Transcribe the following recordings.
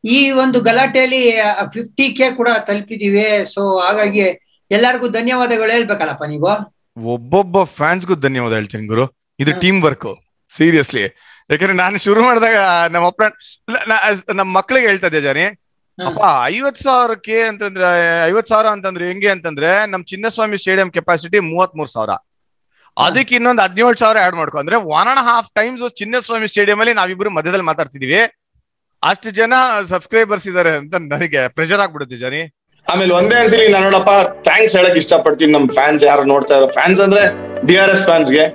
ಈ ಒಂದು ಗಲಾಟೆಯಲ್ಲಿ fifty K ಕೂಡ ತಲುಪಿದೀವಿ ಸೊ ಹಾಗಾಗಿ ಎಲ್ಲರಿಗೂ ಧನ್ಯವಾದಗಳು ಹೇಳ್ಬೇಕಲ್ಲಪ್ಪ ನೀವು ಒಬ್ಬೊಬ್ಬ ಫ್ಯಾನ್ಸ್ಗೂ ಧನ್ಯವಾದ ಹೇಳ್ತೀನಿ ಗುರು ಇದು ಹ್ಮ್. ಟೀಮ್ ವರ್ಕ್ ಸೀರಿಯಸ್ಲಿ ಯಾಕಂದ್ರೆ ನಾನು ಶುರು ಮಾಡಿದಾಗ ನಮ್ಮ ಅಪ್ಪ ನಮ್ಮ ಮಕ್ಳಿಗೆ ಹೇಳ್ತಾ ಇದ್ದೆ ಜಾನಿ ಹ್ಮ್. ಅಪ್ಪ ಐವತ್ ಸಾವಿರಕ್ಕೆ ಅಂತಂದ್ರೆ ಐವತ್ ಸಾವಿರ ಅಂತಂದ್ರೆ ಹೆಂಗೆ ಅಂತಂದ್ರೆ ನಮ್ ಚಿನ್ನಸ್ವಾಮಿ ಸ್ಟೇಡಿಯಂ ಕೆಪಾಸಿಟಿ ಮೂವತ್ ಮೂರ್ ಸಾವಿರ ಅದಕ್ಕೆ ಇನ್ನೊಂದು ಹದಿನೇಳು ಸಾವಿರ ಆಡ್ ಮಾಡ್ಕೊ ಅಂದ್ರೆ one and half times Chinnaswamy stadium ಅಲ್ಲಿ ನಾವಿಬ್ರು ಮಧ್ಯದಲ್ಲಿ ಮಾತಾಡ್ತಿದೀವಿ ಅಷ್ಟು ಜನ ಸಬ್ಸ್ಕ್ರೈಬರ್ಸ್ ಇದಾರೆ ಅಂತ ನನಗೆ ಪ್ರೆಷರ್ ಆಗ್ಬಿಡುತ್ತೆ ಜಾನಿ ಆಮೇಲೆ ಒಂದೇ ಅನ್ಸಲಿ ನಾನು ನೋಡಪ್ಪ ಥ್ಯಾಂಕ್ಸ್ ಹೇಳಕ್ ಇಷ್ಟಪಡ್ತೀನಿ ನಮ್ ಫ್ಯಾನ್ಸ್ ಯಾರು ನೋಡ್ತಾ ಇರೋ ಫ್ಯಾನ್ಸ್ ಅಂದ್ರೆ ಡಿ ಆರ್ ಎಸ್ ಫ್ಯಾನ್ಸ್ಗೆ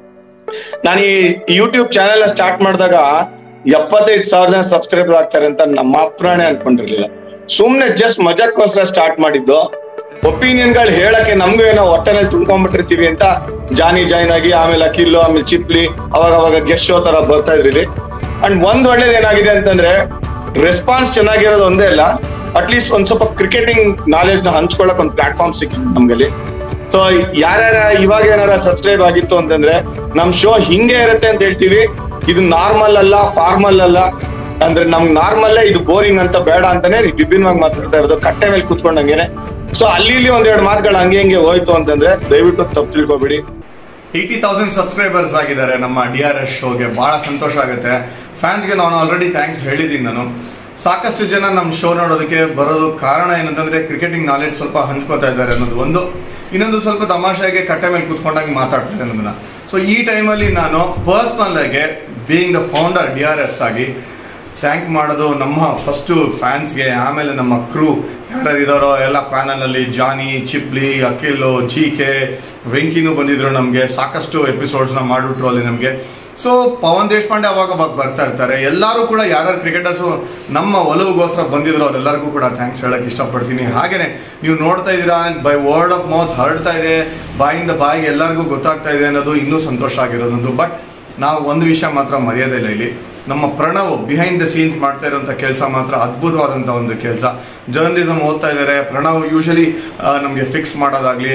ನಾನು ಈ ಯೂಟ್ಯೂಬ್ ಚಾನೆಲ್ ಸ್ಟಾರ್ಟ್ ಮಾಡಿದಾಗ ಎಪ್ಪತ್ತೈದು ಸಾವಿರ ಜನ ಸಬ್ಸ್ಕ್ರೈಬರ್ ಆಗ್ತಾರೆ ಅಂತ ನಮ್ಮ ಅಪ್ರಾಣೆ ಅನ್ಕೊಂಡಿರ್ಲಿಲ್ಲ ಸುಮ್ನೆ ಜಸ್ಟ್ ಮಜಕ್ಕೋಸ್ಕರ ಸ್ಟಾರ್ಟ್ ಮಾಡಿದ್ದು ಒಪಿನಿಯನ್ ಗಳು ಹೇಳಕ್ಕೆ ನಮ್ಗೂ ಏನೋ ಹೊಟ್ಟೆನಲ್ಲಿ ತುಂಬ್ಕೊಂಡ್ಬಿಟ್ಟಿರ್ತೀವಿ ಅಂತ ಜಾನಿ ಜಾಯ್ನ್ ಆಗಿ ಆಮೇಲೆ ಅಖಿಲ್ ಆಮೇಲೆ ಚಿಪ್ಲಿ ಅವಾಗ ಅವಾಗ ಗೆಸ್ಟ್ ಶೋ ತರ ಬರ್ತಾ ಇದ್ರಿ ಅಂಡ್ ಒಂದ್ ಒಳ್ಳೇದ್ ಏನಾಗಿದೆ ಅಂತಂದ್ರೆ ರೆಸ್ಪಾನ್ಸ್ ಚೆನ್ನಾಗಿರೋದು ಒಂದೇ ಅಲ್ಲ ಅಟ್ಲೀಸ್ಟ್ ಒಂದ್ ಸ್ವಲ್ಪ ಕ್ರಿಕೆಟಿಂಗ್ ನಾಲೆಜ್ ನ ಹಂಚ್ಕೊಳಕ್ ಒಂದು ಪ್ಲಾಟ್ಫಾರ್ಮ್ ಸಿಕ್ಕಿದೆ ನಮ್ಗಲ್ಲಿ ಸೊ ಯಾರ್ಯಾರ ಇವಾಗ ಏನಾರ ಸಬ್ಸ್ಕ್ರೈಬ್ ಆಗಿತ್ತು ಅಂತಂದ್ರೆ ನಮ್ ಶೋ ಹಿಂಗೆ ಇರುತ್ತೆ ಅಂತ ಹೇಳ್ತೀವಿ ಇದು ನಾರ್ಮಲ್ ಅಲ್ಲ ಫಾರ್ಮಲ್ ಅಲ್ಲ ಅಂದ್ರೆ ನಮ್ ನಾರ್ಮಲ್ಲೇ ಇದು ಬೋರಿಂಗ್ ಅಂತ ಬೇಡ ಅಂತಾನೆ ವಿಭಿನ್ನವಾಗಿ ಮಾತಾಡ್ತಾ ಇರೋದು ಕಟ್ಟೆ ಮೇಲೆ ಕೂತ್ಕೊಂಡಂಗೆನೆ ಸೊ ಅಲ್ಲಿ ಇಲ್ಲಿ ಒಂದೆರಡು ಮಾತುಗಳು ಹಂಗೆ ಹಿಂಗೆ ಹೋಯ್ತು ಅಂತಂದ್ರೆ ದಯವಿಟ್ಟು ತಪ್ಪು ತಿಳ್ಕೊಬೇಡಿ ಏಯ್ಟಿ ತೌಸಂಡ್ ಸಬ್ಸ್ಕ್ರೈಬರ್ಸ್ ಆಗಿದ್ದಾರೆ ನಮ್ಮ ಡಿ ಆರ್ ಎಸ್ ಶೋಗೆ ಬಹಳ ಸಂತೋಷ ಆಗುತ್ತೆ ಫ್ಯಾನ್ಸ್ಗೆ ನಾನು ಆಲ್ರೆಡಿ ಥ್ಯಾಂಕ್ಸ್ ಹೇಳಿದ್ದೀನಿ ನಾನು ಸಾಕಷ್ಟು ಜನ ನಮ್ಮ ಶೋ ನೋಡೋದಕ್ಕೆ ಬರೋದು ಕಾರಣ ಏನಂತಂದ್ರೆ ಕ್ರಿಕೆಟಿಂಗ್ ನಾಲೆಡ್ಜ್ ಸ್ವಲ್ಪ ಹಂಚ್ಕೋತಾ ಇದ್ದಾರೆ ಅನ್ನೋದು ಒಂದು ಇನ್ನೊಂದು ಸ್ವಲ್ಪ ತಮಾಷೆಗೆ ಕಟ್ಟೆ ಮೇಲೆ ಕೂತ್ಕೊಂಡಾಗ ಮಾತಾಡ್ತಾರೆ ಅನ್ನೋದನ್ನ ಸೊ ಈ ಟೈಮಲ್ಲಿ ನಾನು ಪರ್ಸ್ನಲ್ ಆಗಿ being the founder D R S ಆಗಿ ಥ್ಯಾಂಕ್ ಮಾಡೋದು ನಮ್ಮ ಫಸ್ಟು ಫ್ಯಾನ್ಸ್ಗೆ ಆಮೇಲೆ ನಮ್ಮ ಕ್ರೂ ಯಾರ್ಯಾರು ಇದಾರೋ ಎಲ್ಲ ಪ್ಯಾನಲ್ ಅಲ್ಲಿ ಜಾನಿ ಚಿಪ್ಲಿ ಅಖಿಲ್ ಕೆ ವೆಂಕಿನೂ ಬಂದಿದ್ರು ನಮಗೆ ಸಾಕಷ್ಟು ಎಪಿಸೋಡ್ಸ್ ನ ಮಾಡಿಬಿಟ್ರು ಅಲ್ಲಿ ನಮಗೆ ಸೊ ಪವನ್ ದೇಶಪಾಂಡೆ ಅವಾಗ ಅವಾಗ ಬರ್ತಾ ಇರ್ತಾರೆ ಎಲ್ಲರೂ ಕೂಡ ಯಾರ್ಯಾರು ಕ್ರಿಕೆಟರ್ಸು ನಮ್ಮ ಒಲವುಗೋಸ್ಕರ ಬಂದಿದ್ರು ಅವರೆಲ್ಲರಿಗೂ ಕೂಡ ಥ್ಯಾಂಕ್ಸ್ ಹೇಳಕ್ ಇಷ್ಟಪಡ್ತೀನಿ ಹಾಗೇನೆ ನೀವು ನೋಡ್ತಾ ಇದ್ದೀರಾ ಬೈ ವರ್ಡ್ ಆಫ್ ಮೌತ್ ಹರಡ್ತಾ ಇದೆ ಬಾಯಿಂದ ಬಾಯಿಗೆ ಎಲ್ಲರಿಗೂ ಗೊತ್ತಾಗ್ತಾ ಇದೆ ಅನ್ನೋದು ಇನ್ನೂ ಸಂತೋಷ ಆಗಿರೋದೊಂದು ಬಟ್ ನಾವು ಒಂದು ವಿಷಯ ಮಾತ್ರ ಮರ್ಯಾದೆ ಇಲ್ಲ ಇಲ್ಲಿ ನಮ್ಮ ಪ್ರಣವ್ ಬಿಹೈಂಡ್ ದ ಸೀನ್ಸ್ ಮಾಡ್ತಾ ಇರುವಂತ ಕೆಲಸ ಮಾತ್ರ ಅದ್ಭುತವಾದಂತ ಒಂದು ಕೆಲಸ ಜರ್ನಲಿಸಮ್ ಓದ್ತಾ ಇದ್ದಾರೆ ಪ್ರಣವ್ ಯೂಶಲಿ ನಮಗೆ ಫಿಕ್ಸ್ ಮಾಡೋದಾಗ್ಲಿ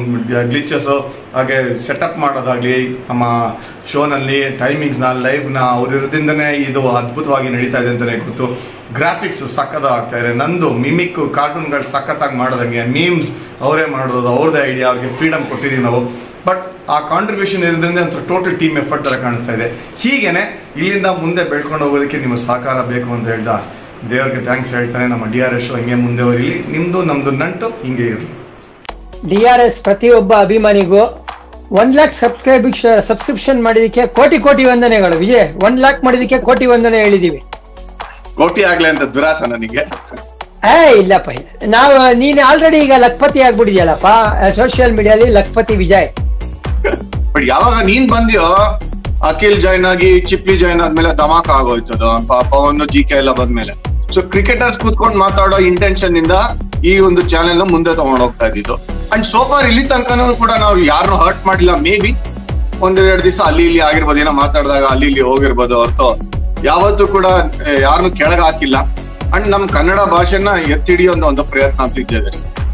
ಗ್ಲಿಚಸ್ ಹಾಗೆ ಸೆಟಪ್ ಮಾಡೋದಾಗ್ಲಿ ನಮ್ಮ ಶೋನಲ್ಲಿ ಟೈಮಿಂಗ್ಸ್ನ ಲೈವ್ನ ಅವ್ರ ಇರೋದ್ರಿಂದನೇ ಇದು ಅದ್ಭುತವಾಗಿ ನಡೀತಾ ಇದೆ ಅಂತಾನೆ ಗೊತ್ತು ಗ್ರಾಫಿಕ್ಸ್ ಸಕ್ಕದ ಆಗ್ತಾ ಇದೆ ನಂದು ಮಿಮಿಕ್ ಕಾರ್ಟೂನ್ಗಳು ಸಖತ್ತಾಗಿ ಮಾಡೋದಂಗೆ ಮೀಮ್ಸ್ ಅವರೇ ಮಾಡೋದು ಅವ್ರದ್ದೇ ಐಡಿಯಾ ಅವ್ರಿಗೆ ಫ್ರೀಡಮ್ ಕೊಟ್ಟಿದ್ದೀವಿ ನಾವು ಬಟ್ ಆ ಕಾಂಟ್ರಿಬ್ಯೂಷನ್ ಇರೋದ್ರಿಂದ ಅಂತ ಟೋಟಲ್ ಟೀಮ್ ಎಫರ್ಟ್ ತರ ಕಾಣಿಸ್ತಾ ಇದೆ ಹೀಗೇನೆ ಇಲ್ಲಿಂದ ಮುಂದೆ ಬೆಳ್ಕೊಂಡು ಹೋಗೋದಕ್ಕೆ ನಿಮ್ಮ ಸಹಕಾರ ಬೇಕು ಅಂತ ಹೇಳ್ದ ದೇವರಿಗೆ ಥ್ಯಾಂಕ್ಸ್ ಹೇಳ್ತಾನೆ ನಮ್ಮ ಡಿ ಆರ್ ಎಸ್ ಹಿಂಗೆ ಮುಂದೆ ಹೋಗಿಲಿ ನಿಮ್ದು ನಮ್ದು ನಂಟು ಹಿಂಗೆ ಇರಲಿ ಡಿ ಆರ್ ಎಸ್ ಪ್ರತಿಯೊಬ್ಬ ಅಭಿಮಾನಿಗೂ ಒನ್ ಲ್ಯಾಕ್ ಸಬ್ಸ್ಕ್ರೈಬ್ ಸಬ್ಸ್ಕ್ರಿಪ್ಷನ್ ಮಾಡಿದಕ್ಕೆ ಕೋಟಿ ಕೋಟಿ ವಂದನೆಗಳು ವಿಜಯ್ ಒನ್ ಲ್ಯಾಕ್ ಮಾಡಿದಕ್ಕೆ ಕೋಟಿ ವಂದನೆ ಹೇಳಿದೀವಿ ಕೋಟಿ ಆಗ್ಲಿ ಅಂತ ದುರಾಸ ನನಗೆ ಏ ಇಲ್ಲಪ್ಪ ಇಲ್ಲ. ನಾವು ನೀನ್ ಆಲ್ರೆಡಿ ಈಗ ಲಕ್ಪತಿ ಆಗ್ಬಿಟ್ಟಿದ್ಯಲ್ಲಪ್ಪ ಸೋಷಿಯಲ್ ಮೀಡಿಯಾಲಿ ಲಕ್ಪತಿ ವಿಜಯ್ ಬಟ್ ಯಾವಾಗ ನೀನ್ ಬಂದ್ಯೋ ಅಖಿಲ್ ಜಾಯ್ನ್ ಆಗಿ ಚಿಪ್ಲಿ ಜಾಯ್ನ್ ಆದ್ಮೇಲೆ ಧಮಾಕ ಆಗೋಯ್ತು ಅದು ಪಾಪ ಒಂದು ಜಿ ಕೆ ಎಲ್ಲ ಬಂದ್ಮೇಲೆ ಸೊ ಕ್ರಿಕೆಟರ್ಸ್ ಕೂತ್ಕೊಂಡು ಮಾತಾಡೋ ಇಂಟೆನ್ಷನ್ ಇಂದ ಈ ಒಂದು ಚಾನೆಲ್ ಮುಂದೆ ತಗೊಂಡ್ ಹೋಗ್ತಾ ಇದ್ದಿದ್ದು ಅಂಡ್ ಸೋಫಾರ್ ಇಲ್ಲಿ ತನಕನೂ ಕೂಡ ನಾವು ಯಾರನ್ನು ಹರ್ಟ್ ಮಾಡಿಲ್ಲ ಮೇ ಬಿ ಒಂದೆರಡು ದಿವಸ ಅಲ್ಲಿ ಇಲ್ಲಿ ಆಗಿರ್ಬೋದು ಏನೋ ಮಾತಾಡಿದಾಗ ಅಲ್ಲಿ ಇಲ್ಲಿ ಹೋಗಿರ್ಬೋದು ಹೊರತು ಯಾವತ್ತೂ ಕೂಡ ಯಾರನ್ನು ಕೆಳಗೆ ಹಾಕಿಲ್ಲ ಅಂಡ್ ನಮ್ ಕನ್ನಡ ಭಾಷೆನ ಎತ್ತಿ ಹಿಡಿಯೋ ಒಂದು ಪ್ರಯತ್ನ ಅಂತ ಇದ್ದೇವೆ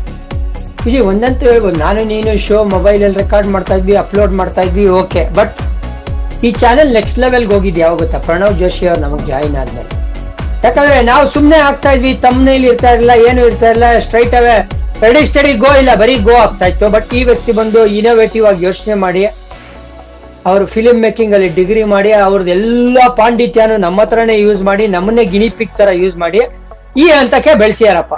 ವಿಜಯ್ ಒಂದಂತೂ ಹೇಳ್ಬೋದು ನಾನು ನೀನು ಶೋ ಮೊಬೈಲ್ ಅಲ್ಲಿ ರೆಕಾರ್ಡ್ ಮಾಡ್ತಾ ಇದ್ವಿ ಅಪ್ಲೋಡ್ ಮಾಡ್ತಾ ಇದ್ವಿ ಓಕೆ ಬಟ್ ಈ ಚಾನೆಲ್ ನೆಕ್ಸ್ಟ್ ಲೆವೆಲ್ಗೆ ಹೋಗಿದ್ದು ಯಾವಾಗ ಗೊತ್ತಾ ಪ್ರಣವ್ ಜೋಶಿ ಅವ್ರು ನಮಗೆ ಜಾಯಿನ್ ಆದ್ಮೇಲೆ ಯಾಕಂದ್ರೆ ನಾವು ಸುಮ್ಮನೆ ಆಗ್ತಾ ಇದ್ವಿ ತಮ್ಮನೇಲಿ ಇರ್ತಾ ಇರಲಿಲ್ಲ ಏನು ಇರ್ತಾ ಇರಲಿಲ್ಲ straight away ready study go ಇಲ್ಲ ಬರೀ ಗೋ ಆಗ್ತಾ ಇತ್ತು ಬಟ್ ಈ ವ್ಯಕ್ತಿ ಬಂದು ಇನೋವೇಟಿವ್ ಆಗಿ ಯೋಚನೆ ಮಾಡಿ ಅವರು ಫಿಲಿಂ ಮೇಕಿಂಗ್ ಅಲ್ಲಿ ಡಿಗ್ರಿ ಮಾಡಿ ಅವ್ರದ್ದು ಎಲ್ಲ ಪಾಂಡಿತ್ಯನು ನಮ್ಮ ಹತ್ರನೇ ಯೂಸ್ ಮಾಡಿ ನಮ್ಮನ್ನೇ ಗಿನಿ ಪಿಕ್ ತರ ಯೂಸ್ ಮಾಡಿ ಈ ಹಂತಕ್ಕೆ ಬೆಳೆಸಿಯಾರಪ್ಪ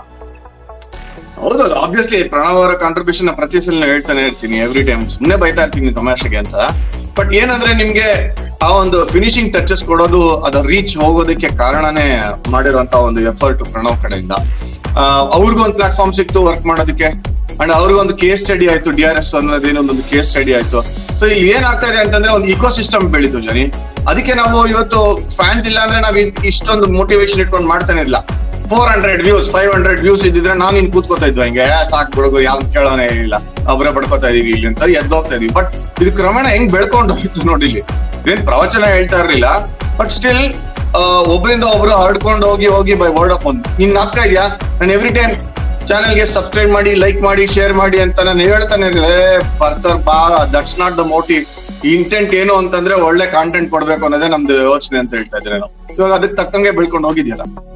ಹೌದು ಆಬ್ವಿಯಸ್ಲಿ ಪ್ರಣವ್ ಅವರ ಕಾಂಟ್ರಿಬ್ಯೂಷನ್ ಪ್ರತಿ ಸಲ ಹೇಳ್ತಾನೆ ಇರ್ತೀನಿ ಎವ್ರಿ ಟೈಮ್ ಸುಮ್ಮನೆ ಬೈತಾ ಇರ್ತೀನಿ ತಮಾಷೆಗೆ ಅಂತ ಬಟ್ ಏನಂದ್ರೆ ನಿಮ್ಗೆ ಆ ಒಂದು ಫಿನಿಶಿಂಗ್ ಟಚಸ್ ಕೊಡೋದು ಅದ ರೀಚ್ ಹೋಗೋದಕ್ಕೆ ಕಾರಣನೇ ಮಾಡಿರುವಂತ ಒಂದು ಎಫರ್ಟ್ ಪ್ರಣವ್ ಕಡೆಯಿಂದ ಅವ್ರಿಗೂ ಒಂದು ಪ್ಲಾಟ್ಫಾರ್ಮ್ ಸಿಕ್ತು ವರ್ಕ್ ಮಾಡೋದಕ್ಕೆ ಅಂಡ್ ಅವ್ರಿಗೊಂದು ಕೇಸ್ ಸ್ಟಡಿ ಆಯ್ತು ಡಿ ಆರ್ ಎಸ್ ಅನ್ನೋದೇನೋ ಒಂದು ಕೇಸ್ ಸ್ಟಡಿ ಆಯ್ತು ಸೊ ಇಲ್ಲಿ ಏನಾಗ್ತಾ ಇದೆ ಅಂತಂದ್ರೆ ಒಂದು ಇಕೋ ಸಿಸ್ಟಮ್ ಬೆಳೀತು ಜನಿ ಅದಕ್ಕೆ ನಾವು ಇವತ್ತು ಫ್ಯಾನ್ಸ್ ಇಲ್ಲ ಅಂದ್ರೆ ನಾವ್ ಇದ್- ಇಷ್ಟೊಂದು ಮೋಟಿವೇಶನ್ ಇಟ್ಕೊಂಡು ಮಾಡ್ತಾನೆ ಇಲ್ಲ four hundred views five hundred views ಇದ್ದಿದ್ರೆ ನಾನು ಇನ್ ಕೂತ್ಕೋತಾ ಇದ್ವಿ ಹಿಂಗೆ ಸಾಕ್ ಬಿಡೋದು ಯಾವ್ದು ಕೇಳೋನೇ ಇಲ್ಲ ಒಬ್ಬರೇ ಪಡ್ಕೋತಾ ಇದೀವಿ ಇಲ್ಲಿ ಅಂತ ಎದ್ದೋಗ್ತಾ ಇದೀವಿ ಬಟ್ ಇದು ಕ್ರಮೇಣ ಹೆಂಗ್ ಬೆಳ್ಕೊಂಡು ಹೋಗಿತ್ತು ನೋಡಿ ಇಲ್ಲಿ ಇದೇನ್ ಪ್ರವಚನ ಹೇಳ್ತಾ ಇರ್ಲಿಲ್ಲ ಬಟ್ ಸ್ಟಿಲ್ ಒಬ್ರಿಂದ ಒಬ್ರು ಹರಡ್ಕೊಂಡು ಹೋಗಿ ಹೋಗಿ ಬೈ ವರ್ಡ್ ಆಫ್ ಒಂದು ನಿನ್ ಆಗ್ತಾ ಇದೆಯಾ ನಾನು ಎವ್ರಿ ಟೈಮ್ ಚಾನೆಲ್ಗೆ ಸಬ್ಸ್ಕ್ರೈಬ್ ಮಾಡಿ ಲೈಕ್ ಮಾಡಿ ಶೇರ್ ಮಾಡಿ ಅಂತ ನಾನು ಹೇಳ್ತಾನೆ ಬರ್ತಾರ ಬಾ that's not the motive intent ಏನು ಅಂತಂದ್ರೆ ಒಳ್ಳೆ ಕಾಂಟೆಂಟ್ ಕೊಡ್ಬೇಕು ಅನ್ನೋದೇ ನಮ್ದು ಯೋಚನೆ ಅಂತ ಹೇಳ್ತಾ ಇದ್ರೆ ನಾವು ಇವಾಗ ಅದಕ್ಕೆ ತಕ್ಕಂಗೆ ಬೆಳ್ಕೊಂಡು ಹೋಗಿದ್ಯಲ್ಲ